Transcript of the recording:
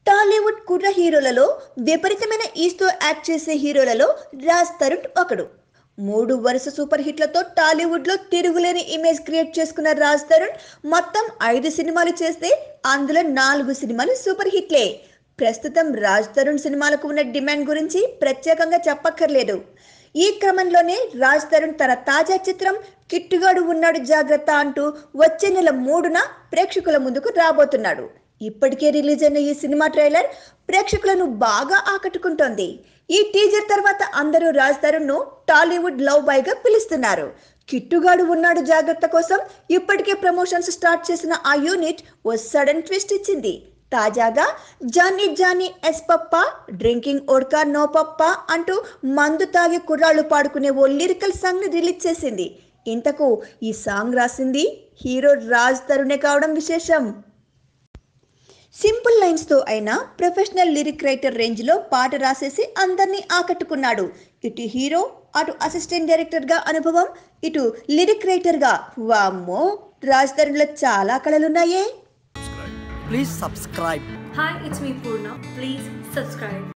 టాలీవుడ్ కుర్ర హీరోలలో విపరీతమైన ఈస్తో యాక్ట్ చేసే హీరోలలో రాజ్ తరుణ్ ఒకడు మూడు వరుస సూపర్ హిట్లతో టాలీవుడ్లో తిరుగులేని ఇమేజ్ క్రియేట్ చేసుకున్న రాజ్ తరుణ్ మొత్తం ఐదు సినిమాలు చేస్తే అందులో నాలుగు సినిమాలు సూపర్ హిట్లే ప్రస్తుతం రాజ్ తరుణ్ సినిమాలకు ఉన్న డిమాండ్ గురించి ప్రత్యేకంగా చెప్పక్కర్లేదు ఈ క్రమంలోనే రాజ్ తరుణ్ తన తాజా చిత్రం కిట్టుగాడు ఉన్నాడు జాగ్రత్త అంటూ వచ్చే నెల మూడున ప్రేక్షకుల ముందుకు రాబోతున్నాడు ఇప్పటికే రిలీజ్ అయిన ఈ సినిమా ట్రైలర్ ప్రేక్షకులను బాగా ఆకట్టుకుంటోంది ఈ టీజర్ తర్వాత అందరూ రాజ్ తరుణ్ ను టాలీవుడ్ లవ్ బాయ్ గా పిలుస్తున్నారు కిట్టుగాడు ఉన్నాడు జాగ్రత్త కోసం ఇప్పటికే ప్రమోషన్స్ స్టార్ట్ చేసిన ఆ యూనిట్ ఓ సడన్ ట్విస్ట్ ఇచ్చింది తాజాగా Johnny Johnny yes papa drinking vodka no papa అంటూ మందు తాగి కుర్రాళ్ళు పాడుకునే ఓ లిరికల్ సాంగ్ ని రిలీజ్ చేసింది ఇంతకు ఈ సాంగ్ రాసింది హీరో రాజ్ తరుణే కావడం విశేషం సింపుల్ లైన్స్తో అయినా ప్రొఫెషనల్ లిరిక్ రైటర్ రేంజ్లో పాట రాసేసి అందరినీ ఆకట్టుకున్నాడు ఇటు హీరో అటు అసిస్టెంట్ డైరెక్టర్గా అనుభవం ఇటు లిరిక్ రైటర్గా వామ్మో రాజ్ తరుణ్లో చాలా కళలున్నాయే Please subscribe. Hi, it's me Purna. Please subscribe.